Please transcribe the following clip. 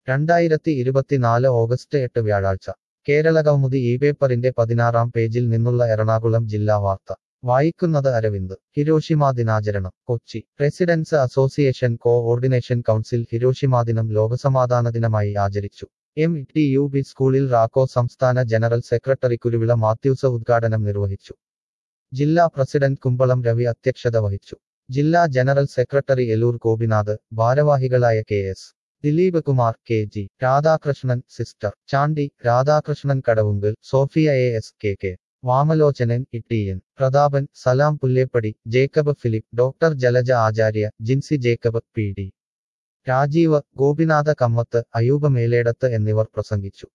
രണ്ടായിരത്തി ഇരുപത്തിനാല് ഓഗസ്റ്റ് എട്ട് വ്യാഴാഴ്ച കേരള കൗമുദി ഈ പേപ്പറിന്റെ പതിനാറാം പേജിൽ നിന്നുള്ള എറണാകുളം ജില്ലാ വാർത്ത വായിക്കുന്നത് അരവിന്ദ് ഹിരോഷിമ ദിനാചരണം Kochi residents association coordination council Hiroshima ദിനം ലോകസമാധാന ദിനമായി ആചരിച്ചു എം ടി യു ബി സ്കൂളിൽ റാക്കോ സംസ്ഥാന ജനറൽ സെക്രട്ടറി കുരുവിള മാത്യൂസ് ഉദ്ഘാടനം നിർവഹിച്ചു ജില്ലാ പ്രസിഡന്റ് കുമ്പളം രവി അധ്യക്ഷത വഹിച്ചു ജില്ലാ ജനറൽ സെക്രട്ടറി എലൂർ ഗോപിനാഥ് ഭാരവാഹികളായ K S Dileep Kumar K G Radhakrishnan sister Chandy Radhakrishnan Kadavunkal Sophia A S K K Vamalochanan Ittiyan Prathapan Salam Pulleppady Jacob Philip doctor Jalaja Acharya Jincy Jacob P D Rajeev Gopinatha Kammath Ayoob Meledath എന്നിവർ പ്രസംഗിച്ചു